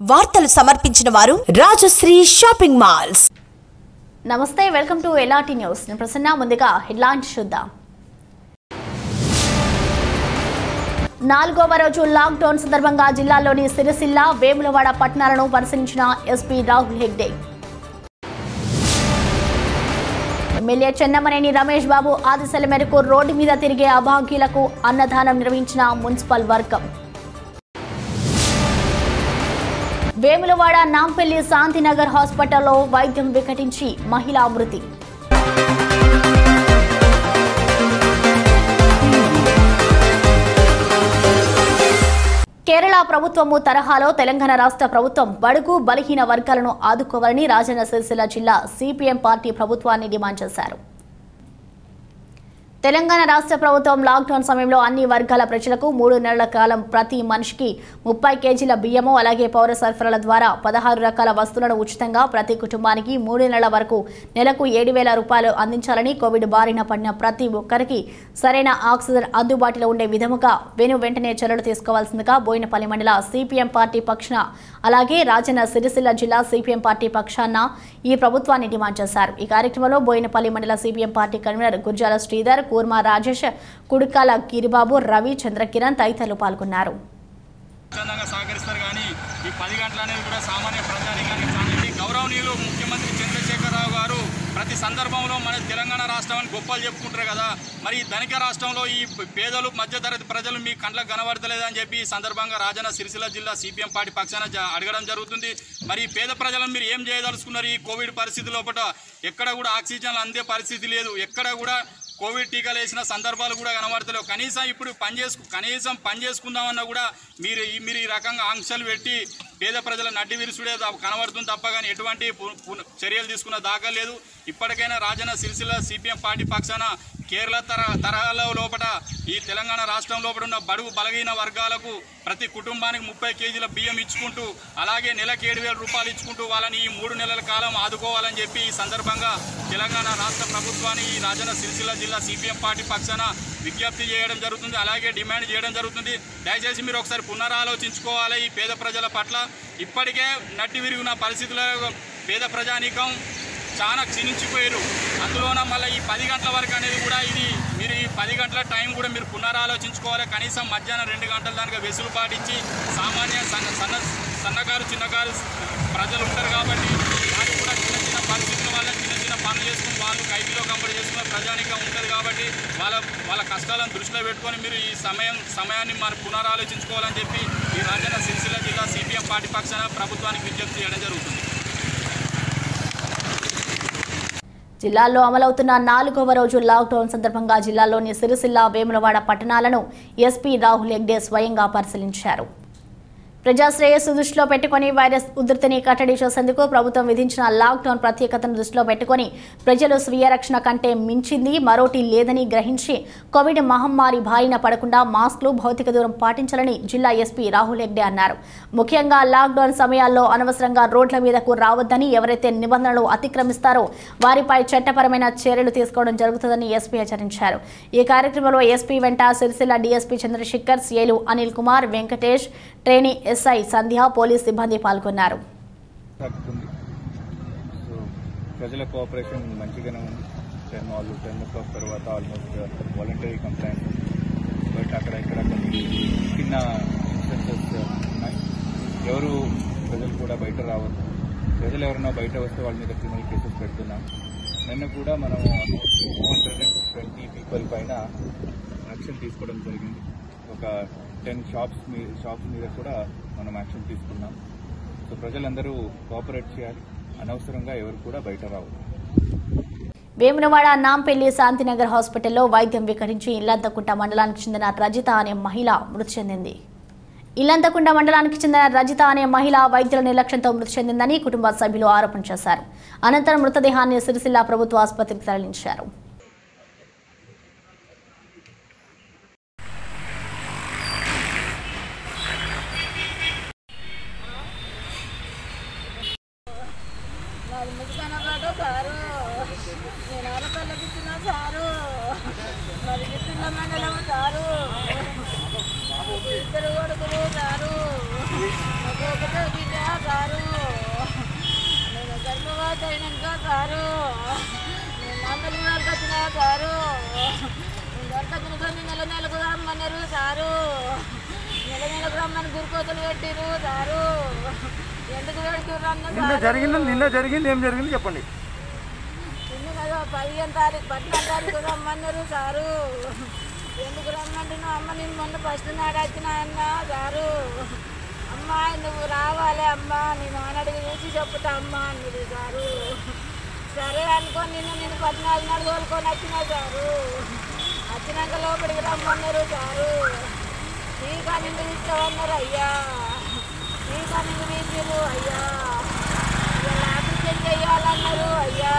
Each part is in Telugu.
వార్తలు సమర్పించిన వారు రాజశ్రీ షాపింగ్ మాల్స్ నమస్తే వెల్కమ్ టు ఎలాటి న్యూస్ నేను ప్రసన్న ముందుగా హెడ్లైన్స్ చూద్దాం నాలుగవ రోజు లాక్డౌన్ సందర్భంగా జిల్లాలోని సిరిసిల్ల వేములవాడ పట్టణాలను పరిశీలించిన ఎస్పీ రాహుల్ హెగ్డే ఎమ్మెల్యే చెన్నమనేని రమేష్ బాబు ఆదేశాల మేరకు రోడ్డు మీద తిరిగే అభాగ్యులకు అన్నదానం నిర్వహించిన మున్సిపల్ వర్గం వేములవాడ నాంపల్లి శాంతినగర్ హాస్పిటల్లో వైద్యం వికటించి మహిళా మృతి కేరళ ప్రభుత్వము తరహాలో తెలంగాణ రాష్ట్ర ప్రభుత్వం బడుగు బలహీన వర్గాలను ఆదుకోవాలని రాజన్న సిరిసిల్ల జిల్లా సిపిఎం పార్టీ ప్రభుత్వాన్ని డిమాండ్ చేశారు తెలంగాణ రాష్ట్ర ప్రభుత్వం లాక్డౌన్ సమయంలో అన్ని వర్గాల ప్రజలకు మూడు నెలల కాలం ప్రతి మనిషికి ముప్పై కేజీల బియ్యము అలాగే పౌర సరఫరాల ద్వారా పదహారు రకాల వస్తువులను ఉచితంగా ప్రతి కుటుంబానికి మూడు నెలల వరకు నెలకు ఏడు వేల రూపాయలు అందించాలని కోవిడ్ బారిన పడిన ప్రతి ఒక్కరికి సరైన ఆక్సిజన్ అందుబాటులో ఉండే విధముగా వెను వెంటనే చర్యలు తీసుకోవాల్సిందిగా బోయినపల్లి మండల సిపిఎం పార్టీ పక్షాన అలాగే రాజన్న సిరిసిల్ల జిల్లా సిపిఎం పార్టీ పక్షాన ఈ ప్రభుత్వాన్ని డిమాండ్ చేశారు ఈ కార్యక్రమంలో బోయినపల్లి మండల CPM party convener Gurjala Sridhar Kurma Rajesh Kudukala Giribabu Ravi Chandrakiran తదితరులు పాల్గొన్నారు స్వచ్ఛందంగా సహకరిస్తారు కానీ ఈ పది గంటలు అనేది కూడా సామాన్య ప్రజానికానికి చాలా గౌరవనీయులు ముఖ్యమంత్రి చంద్రశేఖరరావు గారు ప్రతి సందర్భంలో మన తెలంగాణ రాష్ట్రం అని గొప్పలు చెప్పుకుంటారు కదా మరి ఈ ధనిక రాష్ట్రంలో ఈ పేదలు మధ్యతరగతి ప్రజలు మీ కండ్లకు కనబడతలేదని చెప్పి ఈ సందర్భంగా రాజన్న సిరిసిల్ల జిల్లా సిపిఎం పార్టీ పక్షాన జ- అడగడం జరుగుతుంది మరి ఈ పేద ప్రజలను మీరు ఏం చేయదలుచుకున్నారు ఈ కోవిడ్ పరిస్థితి లోపల ఎక్కడ కూడా ఆక్సిజన్ అందే పరిస్థితి లేదు ఎక్కడ కూడా కోవిడ్ టీకాలు వేసిన సందర్భాలు కూడా కనబడతలేవు కనీసం ఇప్పుడు పని చేసుకు కనీసం పని చేసుకుందామన్నా కూడా మీరు ఈ- మీరు ఈ రకంగా ఆంక్షలు పెట్టి పేద ప్రజల నడ్డి విరుసుడే దా- కనబడుతుంది తప్ప కానీ ఎటువంటి పు- పు- చర్యలు తీసుకున్న దాఖా లేదు ఇప్పటికైనా రాజన్న సిరిసిల్ల సిపిఎం పార్టీ పక్షాన కేరళ తర తరహాలో లోపల ఈ తెలంగాణ రాష్ట్రం లోపల ఉన్న బడుగు బలహీన వర్గాలకు ప్రతి కుటుంబానికి ముప్పై కేజీల బియ్యం ఇచ్చుకుంటూ అలాగే నెలకు ఏడు వేల రూపాయలు ఇచ్చుకుంటూ వాళ్ళని ఈ మూడు నెలల కాలం ఆదుకోవాలని చెప్పి ఈ సందర్భంగా తెలంగాణ రాష్ట్ర ప్రభుత్వాన్ని ఈ రాజన్న సిరిసిల్ల జిల్లా సిపిఎం పార్టీ పక్షాన విజ్ఞప్తి చేయడం జరుగుతుంది అలాగే డిమాండ్ చేయడం జరుగుతుంది దయచేసి మీరు ఒకసారి పునరాలోచించుకోవాలి ఈ పేద ప్రజల పట్ల ఇప్పటికే నట్టి విరిగిన పరిస్థితుల్లో పేద ప్రజానీకం చాలా క్షీణించిపోయారు అందులోన మళ్ళీ ఈ పది గంటల వరకు అనేది కూడా ఇది మీరు ఈ పది గంటల టైం కూడా మీరు పునరాలోచించుకోవాలి కనీసం మధ్యాహ్నం రెండు గంటల దానికి వెసులుబాటు ఇచ్చి సామాన్య సన్న సన్న సన్నకారు చిన్నకారు ప్రజలు ఉంటారు కాబట్టి వాళ్ళు కూడా చిన్న చిన్న పరిస్థితుల వల్ల చిన్న చిన్న పనులు చేసుకుని వాళ్ళు కైకిలో కంపెనీ చేసుకున్న ప్రజానికం ఉంటుంది కాబట్టి వాళ్ళ వాళ్ళ కష్టాలను దృష్టిలో పెట్టుకొని మీరు ఈ సమయం సమయాన్ని మరి పునరాలోచించుకోవాలని చెప్పి ఈ రాజన్న సిరిసిల్ల జిల్లా సిపిఎం పార్టీ పక్షాన ప్రభుత్వానికి విజ్ఞప్తి చేయడం జరుగుతుంది జిల్లాలో అమలవుతున్న నాలుగవ రోజు లాక్డౌన్ సందర్భంగా జిల్లాలోని సిరిసిల్ల వేములవాడ పట్టణాలను ఎస్పీ రాహుల్ హెగ్డే స్వయంగా పరిశీలించారు ప్రజాశ్రేయస్సు దృష్టిలో పెట్టుకుని వైరస్ ఉధృతిని కట్టడి చేసేందుకు ప్రభుత్వం విధించిన లాక్డౌన్ ప్రత్యేకతను దృష్టిలో పెట్టుకుని ప్రజలు స్వీయ రక్షణ కంటే మించింది మరోటి లేదని గ్రహించి కోవిడ్ మహమ్మారి బారిన పడకుండా మాస్కులు భౌతిక దూరం పాటించాలని జిల్లా ఎస్పీ రాహుల్ హెగ్డే అన్నారు ముఖ్యంగా లాక్డౌన్ సమయాల్లో అనవసరంగా రోడ్ల మీదకు రావద్దని ఎవరైతే నిబంధనలు అతిక్రమిస్తారో వారిపై చట్టపరమైన చర్యలు తీసుకోవడం జరుగుతుందని ఎస్పీ హెచ్చరించారు ఈ కార్యక్రమంలో ఎస్పీ వెంట సిరిసిల్ల డీఎస్పీ చంద్రశేఖర్ సిఏలు Anil Kumar Venkatesh trainee SI Sandhya police సిబ్బంది పాల్గొన్నారు తగ్గుతుంది సో ప్రజల కోఆపరేషన్ మంచిగానే ఉంది టెన్ వాళ్ళు టెన్ ఓ క్లాక్ తర్వాత ఆల్మోస్ట్ వాలంటరీ కంప్లైంట్ బట్ అక్కడ ఇక్కడ కొన్ని చిన్న ఇన్స్టెన్సెస్ ఉన్నాయి ఎవరు ప్రజలు కూడా బయట రావద్దు ప్రజలు ఎవరైనా బయట వస్తే వాళ్ళ మీద క్రిమినల్ కేసెస్ పెడుతున్నాం నిన్న కూడా మనం two hundred and twenty people పైన యాక్షన్ తీసుకోవడం జరిగింది ఒక టెన్ షాప్స్ మీ షాప్స్ మీద కూడా మనం యాక్షన్ తీసుకున్నాం సో ప్రజలందరూ కోఆపరేట్ చేయాలి అనవసరంగా ఎవరు కూడా బయట రావద్దు వేమునవాడ నాంపల్లి శాంతినగర్ హాస్పిటల్లో వైద్యం వికరించి ఇల్లంతకుంట మండలానికి చెందిన రజిత అనే మహిళ మృతి చెందింది ఇల్లంతకుంట మండలానికి చెందిన రజిత అనే మహిళ వైద్యుల నిర్లక్ష్యంతో మృతి చెందిందని కుటుంబ సభ్యులు ఆరోపణ చేశారు అనంతరం మృతదేహాన్ని సిరిసిల్ల ప్రభుత్వ ఆసుపత్రికి తరలించారు నాది ముసుకనగాడు సారు నేను ఆడపిల్లకి ఇచ్చిన సారు మరి ఇచ్చిన మండలం సారు ఇద్దరు కొడుకులు సారు నాకు ఒకటే బిడ్డ సారు నేను మందులు వాళ్ళకి వచ్చిన సారు దొరకచ్చిన కొన్ని నెల నెలకు రమ్మన్నారు సారు నెల నెలకు రమ్మని గురికోతలు పెట్టిరు సారు ఎందుకు పెడుతుర్రు అన్న నిన్న సారు. జరిగింది నిన్న జరిగింది ఏం జరిగింది చెప్పండి నిన్న కదా పదిహేను తారీఖు పద్నాలుగు తారీఖు రమ్మన్నారు సారు ఎందుకు రమ్మంటున్నావు అమ్మ నేను మొన్న ఫస్ట్ నాడు వచ్చిన అన్న సారు అమ్మా నువ్వు రావాలి అమ్మా నేను అన్నడికి చూసి చెప్తా అమ్మా అన్నది సారు సరే అనుకొని నిన్న నేను పద్నాలుగు నాడు తోలుకొని వచ్చిన సారు వచ్చినాక లోపలికి రమ్మన్నారు సారు టీకా నిండు తీసుకోమన్నారు అయ్యా టీకా నిండు తీసిరు అయ్యా ఇలా ఆపరేషన్ చేయాలన్నారు అయ్యా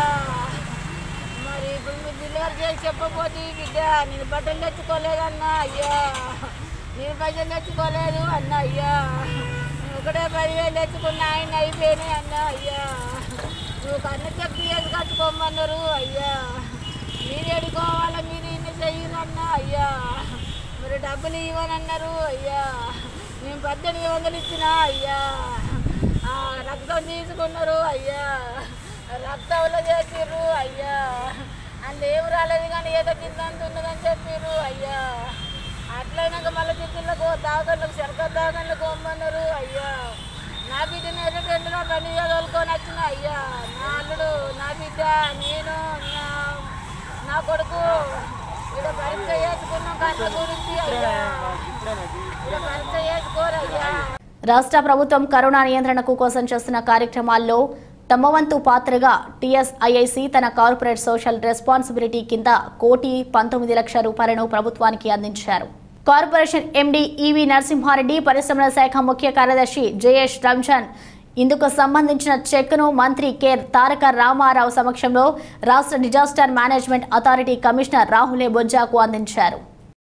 మరి ఇప్పుడు మీరు డెలివరీ చేసి చెప్పకపోతే బిడ్డ నేను బట్టలు తెచ్చుకోలేదన్నా అయ్యా నేను పైసలు తెచ్చుకోలేదు అన్న అయ్యా నేను ఒకటే పదివేలు తెచ్చుకున్న ఆయన అయిపోయినాయి అన్న అయ్యా నువ్వు కన్ను చెప్పి ఏది కట్టుకోమన్నారు అయ్యా మీరు ఎడుకోవాలి మీరు ఇన్ని చెయ్యరు అన్న అయ్యా మరి డబ్బులు ఇవ్వనన్నారు అయ్యా నేను పద్దెనిమిది వందలు ఇచ్చినా అయ్యా ఆ, రక్తం తీసుకున్నారు అయ్యా రక్తంలో చేసిర్రు అయ్యా అందులో ఏమి రాలేదు కానీ ఏదో కింద అంత ఉన్నదని చెప్పిర్రు అయ్యా అట్లయినాక మళ్ళీ చిత్తులకు దాగళ్ళకు శరకర దాగళ్ళకు కొమ్మన్నారు అయ్యా నా బిడ్డను ఎదుటెండులో బండి తోలుకొని వచ్చిన అయ్యా నా అల్లుడు నా బిడ్డ నేను నా నా కొడుకు ఇక్కడ పరీక్ష చేసుకున్నాం కళ్ళ గురించి అయ్యా ఇక్కడ పరీక్ష చేసుకోరయ్యా రాష్ట్ర ప్రభుత్వం కరోనా నియంత్రణకు కోసం చేస్తున్న కార్యక్రమాల్లో తమ వంతు పాత్రగా టీఎస్ఐఐసి తన కార్పొరేట్ సోషల్ రెస్పాన్సిబిలిటీ కింద కోటి పంతొమ్మిది లక్షల రూపాయలను ప్రభుత్వానికి అందించారు కార్పొరేషన్ ఎండీ ఈవి నరసింహారెడ్డి పరిశ్రమల శాఖ ముఖ్య కార్యదర్శి జయేష్ రంజాన్ ఇందుకు సంబంధించిన చెక్ను మంత్రి కె తారక రామారావు సమక్షంలో రాష్ట్ర డిజాస్టర్ మేనేజ్మెంట్ అథారిటీ కమిషనర్ రాహులే బొజ్జాకు అందించారు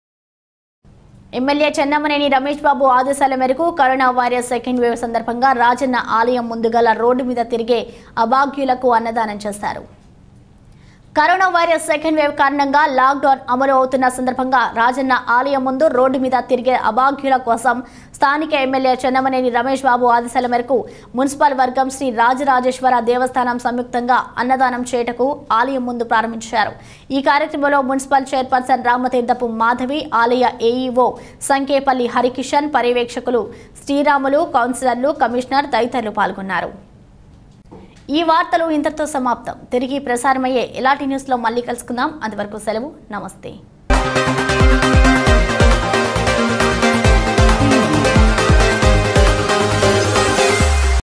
ఎమ్మెల్యే చెన్నమనేని రమేష్ బాబు ఆదేశాల మేరకు కరోనా వైరస్ సెకండ్ వేవ్ సందర్భంగా రాజన్న ఆలయం ముందుగల రోడ్డు మీద తిరిగే అభాగ్యులకు అన్నదానం చేశారు కరోనా వైరస్ సెకండ్ వేవ్ కారణంగా లాక్డౌన్ అమలు అవుతున్న సందర్భంగా రాజన్న ఆలయం ముందు రోడ్డు మీద తిరిగే అభాగ్యుల కోసం స్థానిక ఎమ్మెల్యే చెన్నమనేని రమేష్ బాబు ఆదేశాల మేరకు మున్సిపల్ వర్గం శ్రీ రాజరాజేశ్వర దేవస్థానం సంయుక్తంగా అన్నదానం చేయటకు ఆలయం ముందు ప్రారంభించారు ఈ కార్యక్రమంలో మున్సిపల్ చైర్పర్సన్ రామతీర్థపు మాధవి ఆలయ ఏఈఓ సంకేపల్లి హరికిషన్ పర్యవేక్షకులు శ్రీరాములు కౌన్సిలర్లు కమిషనర్ తదితరులు పాల్గొన్నారు ఈ వార్తలు ఇంతటితో సమాప్తం తిరిగి ప్రసారమయ్యే ఎలాంటి న్యూస్లో మళ్ళీ కలుసుకుందాం అంతవరకు సెలవు నమస్తే